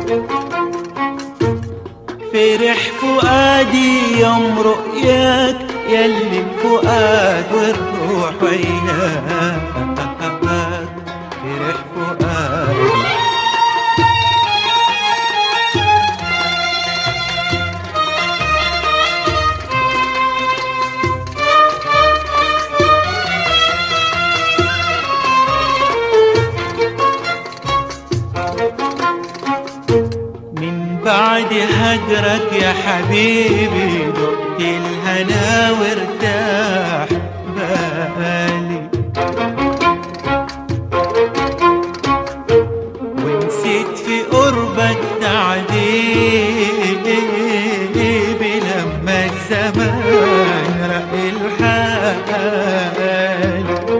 فرح فؤادي يوم رؤياك يلي الفؤاد والروح وياك فرح فؤادي من بعد هجرك يا حبيبي دقت الهنا وارتاح بالي ونسيت في قربك تعذيبي لما الزمان رق الحال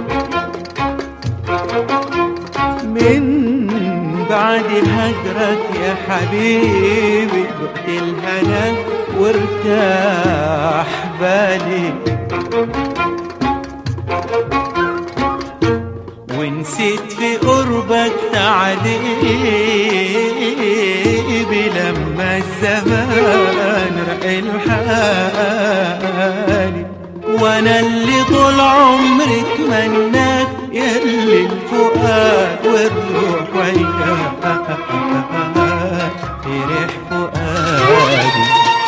من بعد هجرك يا حبيبي دقت الهنا وارتاح بالي ونسيت في قربك تعذيبي لما الزمان رق الحالي وانا اللي طول عمري اتمناك يلي الفؤاد والروح وياك فرح فؤادي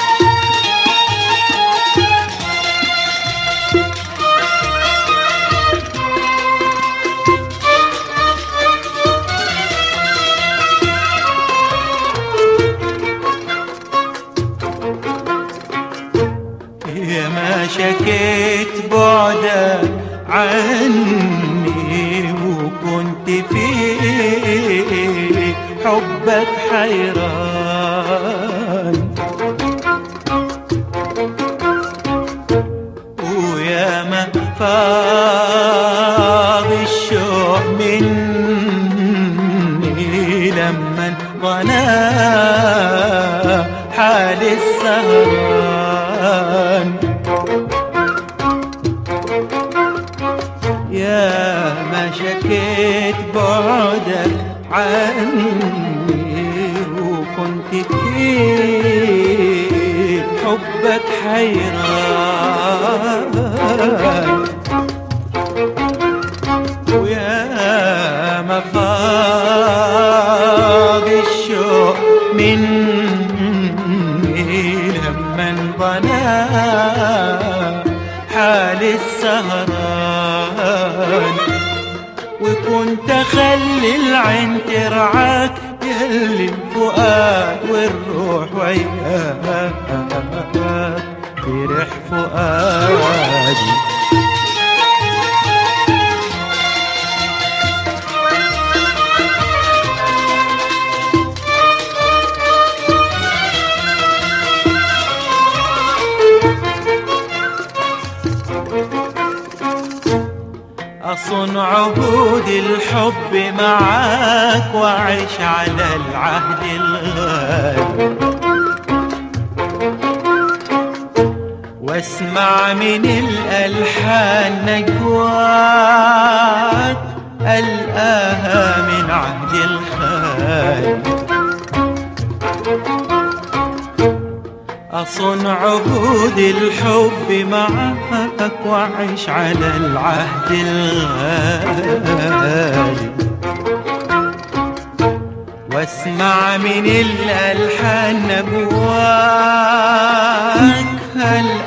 يا ما شكيت بعدك عني وكنت في حبك حيران ويا ما فاض الشوق مني لما ظنا حال السهران يا ما شكيت بعدك عني وكنت في حبك حيران ويا ما فاض الشوق مني لما انبنى حال السهران وكنت اخلي العين ترعاك يلي الفؤاد والروح وياك فرح فؤادي أصن عهود الحب معاك وأعيش على العهد الغالي واسمع من الألحان نجواك ألقاها من عهد الخالي أصن عهود الحب معك وأعيش على العهد الغالي واسمع من الألحان نبواك هل